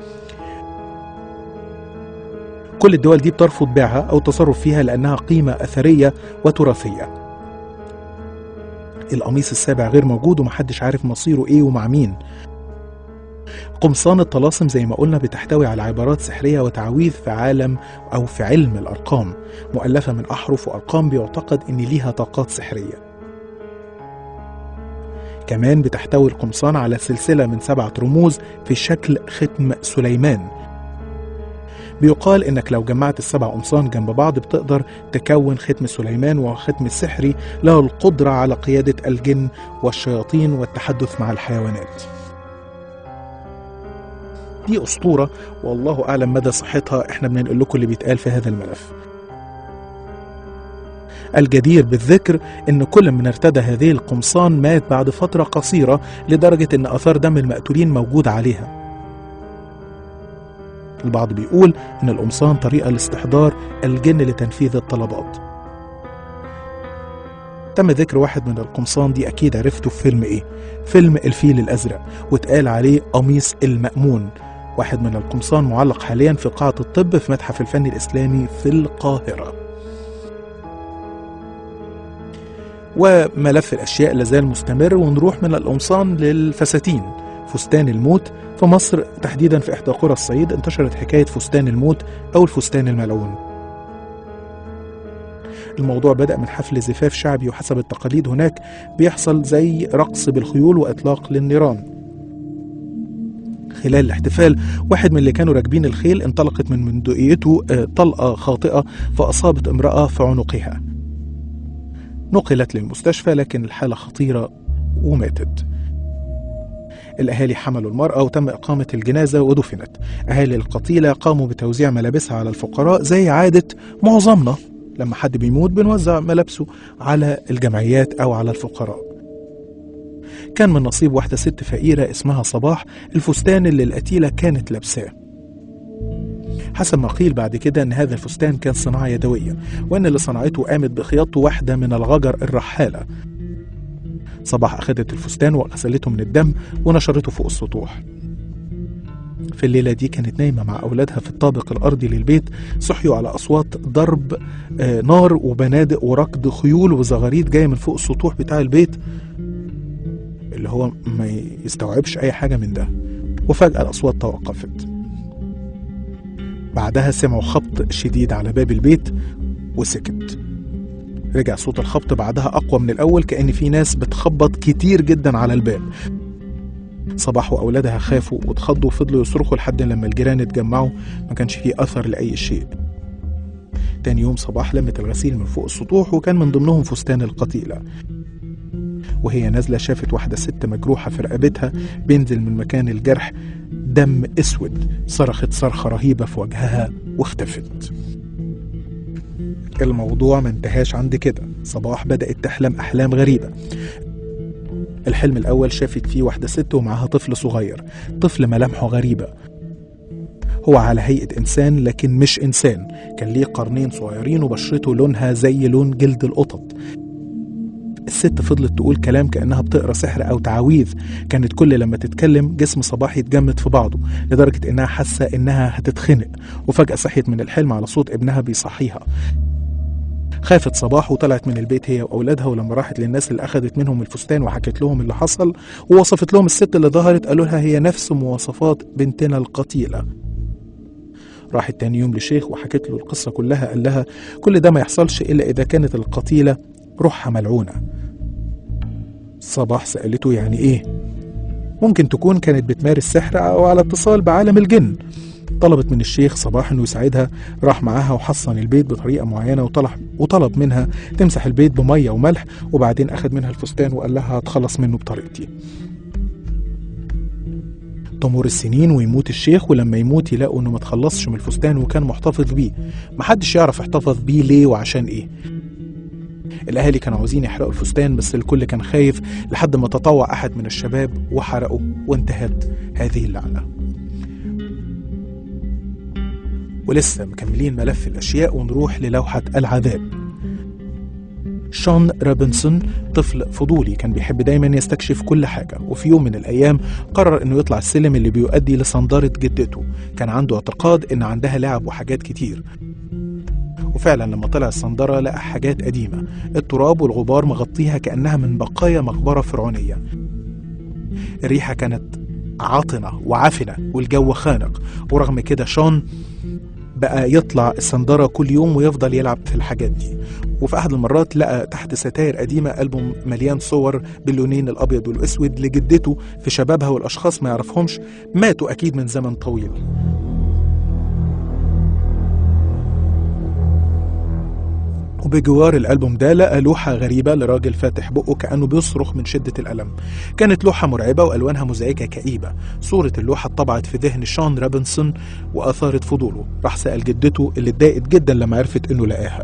كل الدول دي بترفض بيعها أو التصرف فيها لأنها قيمة أثرية وتراثية القميص السابع غير موجود ومحدش عارف مصيره إيه ومع مين قمصان الطلاسم زي ما قلنا بتحتوي على عبارات سحرية وتعويذ في عالم أو في علم الأرقام مؤلفة من أحرف وأرقام بيعتقد إن ليها طاقات سحرية كمان بتحتوي القمصان على سلسلة من سبعة رموز في شكل ختم سليمان بيقال انك لو جمعت السبع قمصان جنب بعض بتقدر تكون ختم سليمان وختم السحري له القدرة على قيادة الجن والشياطين والتحدث مع الحيوانات دي أسطورة والله أعلم مدى صحتها احنا بننقل لكم اللي بيتقال في هذا الملف الجدير بالذكر ان كل من ارتدى هذه القمصان مات بعد فترة قصيرة لدرجة ان اثار دم المقتولين موجود عليها البعض بيقول ان القمصان طريقة لاستحضار الجن لتنفيذ الطلبات تم ذكر واحد من القمصان دي اكيد عرفته في فيلم ايه فيلم الفيل الازرق واتقال عليه قميص المأمون واحد من القمصان معلق حاليا في قاعة الطب في متحف الفن الإسلامي في القاهرة وملف الأشياء لازال مستمر ونروح من القمصان للفساتين فستان الموت في مصر تحديدا في إحدى قرى الصعيد انتشرت حكاية فستان الموت أو الفستان الملعون الموضوع بدأ من حفل زفاف شعبي وحسب التقاليد هناك بيحصل زي رقص بالخيول وإطلاق للنيران خلال الاحتفال واحد من اللي كانوا راكبين الخيل انطلقت من مندوقيته آه، طلقة خاطئة فأصابت امرأة في عنقها نقلت للمستشفى لكن الحالة خطيرة وماتت الأهالي حملوا المرأة وتم إقامة الجنازة ودفنت أهالي القتيلة قاموا بتوزيع ملابسها على الفقراء زي عادة معظمنا لما حد بيموت بنوزع ملابسه على الجمعيات أو على الفقراء كان من نصيب واحدة ست فقيرة اسمها صباح الفستان اللي القتيلة كانت لابساه حسب ما قيل بعد كده ان هذا الفستان كان صناعة يدوية وان اللي صنعته قامت بخياطته واحدة من الغجر الرحالة صباح أخدت الفستان وغسلته من الدم ونشرته فوق السطوح في الليلة دي كانت نايمة مع أولادها في الطابق الأرضي للبيت صحيوا على أصوات ضرب آه، نار وبنادق وركض خيول وزغاريد جاية من فوق السطوح بتاع البيت اللي هو ما يستوعبش أي حاجة من ده وفجأة الأصوات توقفت بعدها سمعوا خبط شديد على باب البيت وسكت رجع صوت الخبط بعدها أقوى من الأول كأن في ناس بتخبط كتير جدا على الباب صباح وأولادها خافوا واتخضوا وفضلوا يصرخوا لحد لما الجيران اتجمعوا ما كانش فيه أثر لأي شيء تاني يوم صباح لمت الغسيل من فوق السطوح وكان من ضمنهم فستان القتيلة وهي نازلة شافت واحدة ست مجروحة في رقبتها بينزل من مكان الجرح دم اسود صرخت صرخة رهيبة في وجهها واختفت الموضوع ما انتهاش عند كده صباح بدأت تحلم أحلام غريبة الحلم الأول شافت فيه واحدة ست ومعاها طفل صغير طفل ملامحه غريبة هو على هيئة إنسان لكن مش إنسان كان ليه قرنين صغيرين وبشرته لونها زي لون جلد القطط الست فضلت تقول كلام كأنها بتقرا سحر أو تعاويذ كانت كل لما تتكلم جسم صباح يتجمد في بعضه لدرجة إنها حاسة إنها هتتخنق وفجأة صحيت من الحلم على صوت ابنها بيصحيها خافت صباح وطلعت من البيت هي واولادها ولما راحت للناس اللي اخذت منهم الفستان وحكت لهم اللي حصل ووصفت لهم الست اللي ظهرت قالوا لها هي نفس مواصفات بنتنا القتيله راحت تاني يوم لشيخ وحكت له القصة كلها قال لها كل ده ما يحصلش إلا إذا كانت القتيلة روحها ملعونة صباح سألته يعني إيه ممكن تكون كانت بتمارس سحر أو على اتصال بعالم الجن طلبت من الشيخ صباح انه يساعدها راح معاها وحصن البيت بطريقه معينه وطلب وطلب منها تمسح البيت بميه وملح وبعدين اخذ منها الفستان وقال لها هتخلص منه بطريقتي تمر السنين ويموت الشيخ ولما يموت يلاقوا انه ما تخلصش من الفستان وكان محتفظ بيه محدش يعرف احتفظ بيه ليه وعشان ايه الاهالي كانوا عاوزين يحرقوا الفستان بس الكل كان خايف لحد ما تطوع احد من الشباب وحرقه وانتهت هذه اللعنه ولسه مكملين ملف الأشياء ونروح للوحة العذاب شون رابنسون طفل فضولي كان بيحب دايما يستكشف كل حاجة وفي يوم من الأيام قرر إنه يطلع السلم اللي بيؤدي لصندارة جدته كان عنده اعتقاد إن عندها لعب وحاجات كتير وفعلا لما طلع الصندارة لقى حاجات قديمة التراب والغبار مغطيها كأنها من بقايا مقبرة فرعونية الريحة كانت عاطنة وعفنة والجو خانق ورغم كده شون بقى يطلع الصندارة كل يوم ويفضل يلعب في الحاجات دي وفي أحد المرات لقى تحت ستاير قديمة ألبوم مليان صور باللونين الأبيض والأسود لجدته في شبابها والأشخاص ما يعرفهمش ماتوا أكيد من زمن طويل وبجوار الألبوم ده لقى لوحة غريبة لراجل فاتح بقه كأنه بيصرخ من شدة الألم كانت لوحة مرعبة وألوانها مزعجة كئيبة صورة اللوحة اتطبعت في ذهن شون رابنسون وأثارت فضوله راح سأل جدته اللي اتضايقت جدا لما عرفت إنه لقاها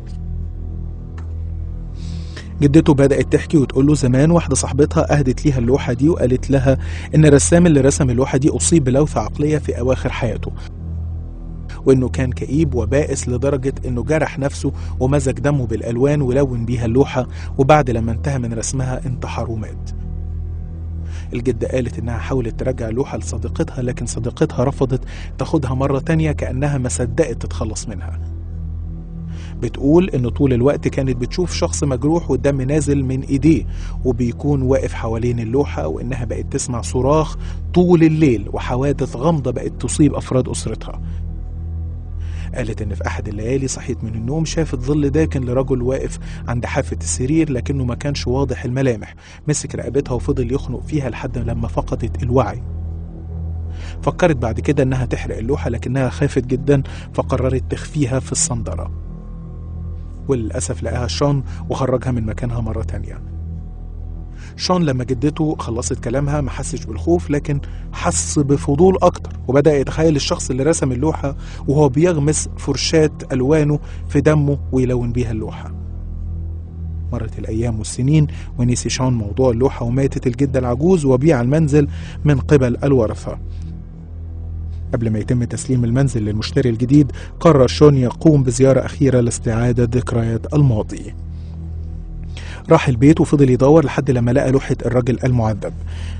جدته بدأت تحكي وتقول له زمان واحدة صاحبتها أهدت ليها اللوحة دي وقالت لها إن الرسام اللي رسم اللوحة دي أصيب بلوثة عقلية في أواخر حياته وإنه كان كئيب وبائس لدرجة إنه جرح نفسه ومزج دمه بالألوان ولون بيها اللوحة وبعد لما انتهى من رسمها انتحر ومات الجدة قالت إنها حاولت ترجع اللوحة لصديقتها لكن صديقتها رفضت تاخدها مرة تانية كأنها ما صدقت تتخلص منها بتقول إن طول الوقت كانت بتشوف شخص مجروح والدم نازل من إيديه وبيكون واقف حوالين اللوحة وإنها بقت تسمع صراخ طول الليل وحوادث غامضة بقت تصيب أفراد أسرتها قالت إن في أحد الليالي صحيت من النوم شافت ظل داكن لرجل واقف عند حافة السرير لكنه ما كانش واضح الملامح مسك رقبتها وفضل يخنق فيها لحد لما فقدت الوعي فكرت بعد كده إنها تحرق اللوحة لكنها خافت جدا فقررت تخفيها في الصندرة وللأسف لقاها شون وخرجها من مكانها مرة تانية شون لما جدته خلصت كلامها ما حسش بالخوف لكن حس بفضول أكتر وبدأ يتخيل الشخص اللي رسم اللوحة وهو بيغمس فرشاة ألوانه في دمه ويلون بيها اللوحة مرت الأيام والسنين ونسي شون موضوع اللوحة وماتت الجدة العجوز وبيع المنزل من قبل الورثة قبل ما يتم تسليم المنزل للمشتري الجديد قرر شون يقوم بزيارة أخيرة لاستعادة ذكريات الماضي راح البيت وفضل يدور لحد لما لقى لوحة الرجل المعذب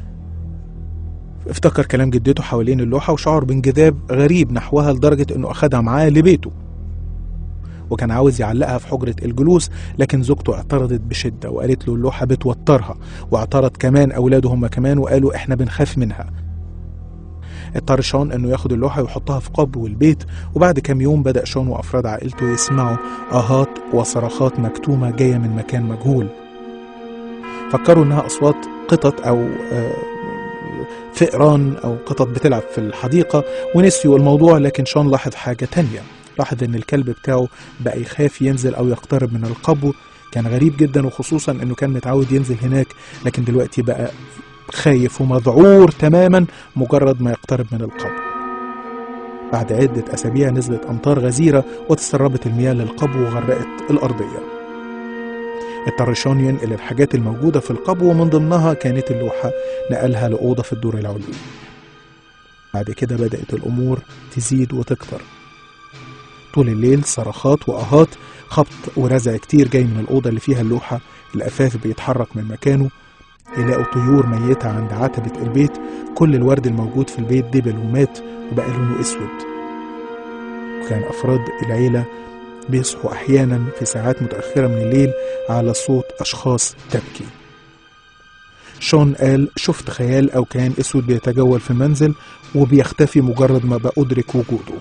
افتكر كلام جدته حوالين اللوحة وشعر بانجذاب غريب نحوها لدرجة انه اخدها معاه لبيته وكان عاوز يعلقها في حجرة الجلوس لكن زوجته اعترضت بشدة وقالت له اللوحة بتوترها واعترض كمان أولاده هم كمان وقالوا إحنا بنخاف منها اضطر شون انه ياخد اللوحة ويحطها في قبو البيت وبعد كام يوم بدأ شون وأفراد عائلته يسمعوا آهات وصرخات مكتومة جاية من مكان مجهول فكروا إنها أصوات قطط أو آه، فئران أو قطط بتلعب في الحديقة ونسيوا الموضوع لكن شون لاحظ حاجة تانية لاحظ إن الكلب بتاعه بقى يخاف ينزل أو يقترب من القبو كان غريب جدا وخصوصا إنه كان متعود ينزل هناك لكن دلوقتي بقى خايف ومذعور تماما مجرد ما يقترب من القبو بعد عدة أسابيع نزلت أمطار غزيرة وتسربت المياه للقبو وغرقت الأرضية اضطر شون ينقل الحاجات الموجودة في القبو ومن ضمنها كانت اللوحة نقلها لأوضة في الدور العلوي بعد كده بدأت الأمور تزيد وتكتر طول الليل صرخات وآهات خبط ورزع كتير جاي من الأوضة اللي فيها اللوحة الأفاف بيتحرك من مكانه يلاقوا طيور ميتة عند عتبة البيت كل الورد الموجود في البيت دبل ومات وبقى لونه أسود وكان أفراد العيلة بيصحوا أحيانا في ساعات متأخرة من الليل على صوت أشخاص تبكي شون قال شفت خيال أو كائن أسود بيتجول في المنزل وبيختفي مجرد ما بأدرك وجوده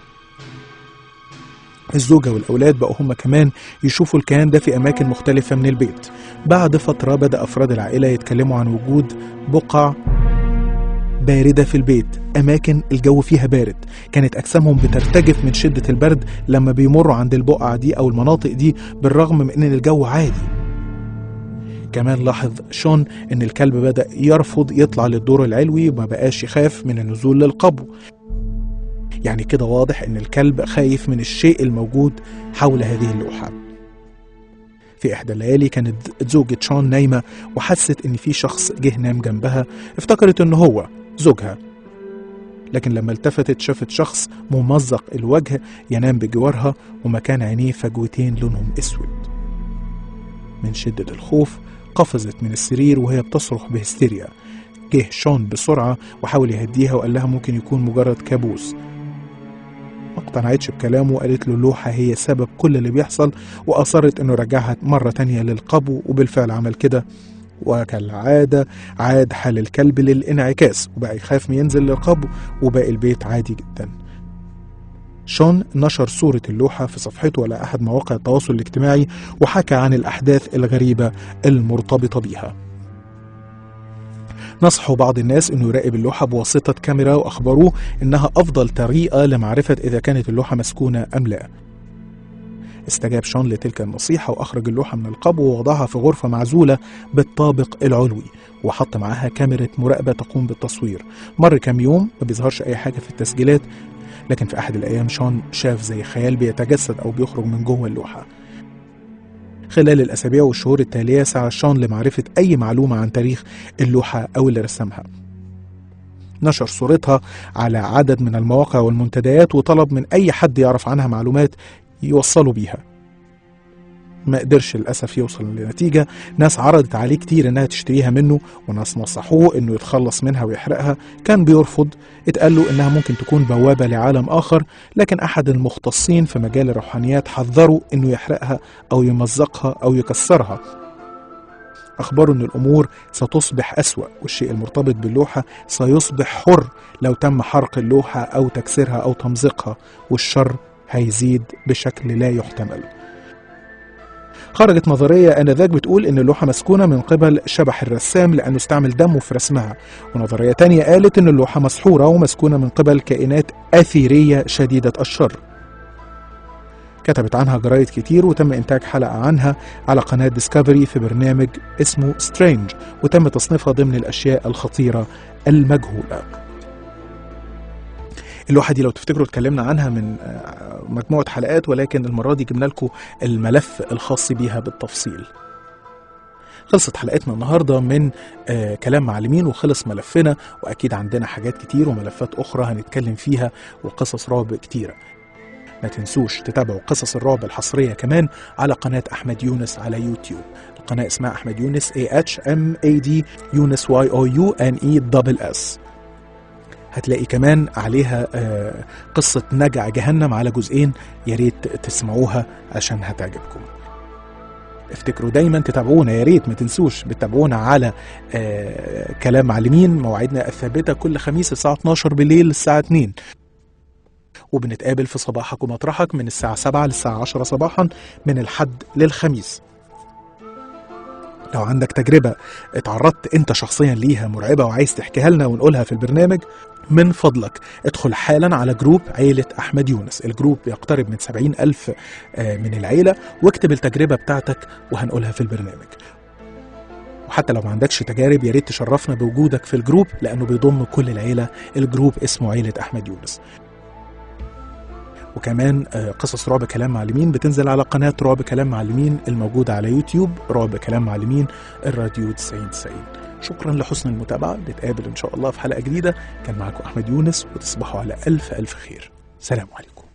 الزوجة والأولاد بقوا هم كمان يشوفوا الكيان ده في أماكن مختلفة من البيت بعد فترة بدأ أفراد العائلة يتكلموا عن وجود بقع باردة في البيت أماكن الجو فيها بارد كانت أجسامهم بترتجف من شدة البرد لما بيمروا عند البقع دي أو المناطق دي بالرغم من أن الجو عادي كمان لاحظ شون أن الكلب بدأ يرفض يطلع للدور العلوي وما بقاش يخاف من النزول للقبو يعني كده واضح ان الكلب خايف من الشيء الموجود حول هذه اللوحه في احدى الليالي كانت زوجة شون نايمة وحست ان في شخص جه نام جنبها افتكرت ان هو زوجها لكن لما التفتت شافت شخص ممزق الوجه ينام بجوارها ومكان عينيه فجوتين لونهم اسود من شدة الخوف قفزت من السرير وهي بتصرخ بهستيريا جه شون بسرعة وحاول يهديها وقال لها ممكن يكون مجرد كابوس ما اقتنعتش بكلامه وقالت له اللوحة هي سبب كل اللي بيحصل وأصرت إنه يرجعها مرة تانية للقبو وبالفعل عمل كده وكالعادة عاد حال الكلب للانعكاس وبقى يخاف من ينزل للقبو وباقي البيت عادي جدا شون نشر صورة اللوحة في صفحته على أحد مواقع التواصل الاجتماعي وحكى عن الأحداث الغريبة المرتبطة بيها نصحوا بعض الناس انه يراقب اللوحه بواسطه كاميرا واخبروه انها افضل طريقه لمعرفه اذا كانت اللوحه مسكونه ام لا. استجاب شون لتلك النصيحه واخرج اللوحه من القبو ووضعها في غرفه معزوله بالطابق العلوي وحط معاها كاميرا مراقبه تقوم بالتصوير. مر كام يوم ما بيظهرش اي حاجه في التسجيلات لكن في احد الايام شون شاف زي خيال بيتجسد او بيخرج من جوه اللوحه. خلال الأسابيع والشهور التالية سعى شون لمعرفة أي معلومة عن تاريخ اللوحة أو اللي رسمها نشر صورتها على عدد من المواقع والمنتديات وطلب من أي حد يعرف عنها معلومات يوصلوا بيها ما قدرش للأسف يوصل لنتيجة ناس عرضت عليه كتير إنها تشتريها منه وناس نصحوه إنه يتخلص منها ويحرقها كان بيرفض اتقال له إنها ممكن تكون بوابة لعالم آخر لكن أحد المختصين في مجال الروحانيات حذروا إنه يحرقها أو يمزقها أو يكسرها أخبروا أن الأمور ستصبح أسوأ والشيء المرتبط باللوحة سيصبح حر لو تم حرق اللوحة أو تكسيرها أو تمزيقها والشر هيزيد بشكل لا يحتمل خرجت نظرية آنذاك بتقول إن اللوحة مسكونة من قبل شبح الرسام لأنه استعمل دمه في رسمها ونظرية تانية قالت إن اللوحة مسحورة ومسكونة من قبل كائنات أثيرية شديدة الشر كتبت عنها جرايد كتير وتم إنتاج حلقة عنها على قناة ديسكفري في برنامج اسمه سترينج وتم تصنيفها ضمن الأشياء الخطيرة المجهولة اللوحة دي لو تفتكروا اتكلمنا عنها من آه، مجموعة حلقات ولكن المرة دي جبنا لكم الملف الخاص بيها بالتفصيل خلصت حلقتنا النهارده من آه كلام معلمين وخلص ملفنا واكيد عندنا حاجات كتير وملفات اخرى هنتكلم فيها وقصص رعب كتيره ما تنسوش تتابعوا قصص الرعب الحصريه كمان على قناه احمد يونس على يوتيوب القناه اسمها احمد يونس A H M A D يونس Y O U N E دبل اس هتلاقي كمان عليها آه قصة نجع جهنم على جزئين يا ريت تسمعوها عشان هتعجبكم افتكروا دايما تتابعونا يا ريت ما تنسوش بتتابعونا على آه كلام معلمين مواعيدنا الثابته كل خميس الساعه 12 بالليل للساعه 2 وبنتقابل في صباحك ومطرحك من الساعه 7 للساعه 10 صباحا من الحد للخميس لو عندك تجربة اتعرضت انت شخصيا ليها مرعبة وعايز تحكيها لنا ونقولها في البرنامج من فضلك ادخل حالا على جروب عيلة أحمد يونس الجروب بيقترب من سبعين ألف آه، من العيلة واكتب التجربة بتاعتك وهنقولها في البرنامج وحتى لو ما عندكش تجارب يا ريت تشرفنا بوجودك في الجروب لأنه بيضم كل العيلة الجروب اسمه عيلة أحمد يونس وكمان آه، قصص رعب كلام معلمين بتنزل على قناة رعب كلام معلمين الموجودة على يوتيوب رعب كلام معلمين الراديو 90 90 شكرا لحسن المتابعة نتقابل إن شاء الله في حلقة جديدة كان معكم أحمد يونس وتصبحوا على ألف ألف خير سلام عليكم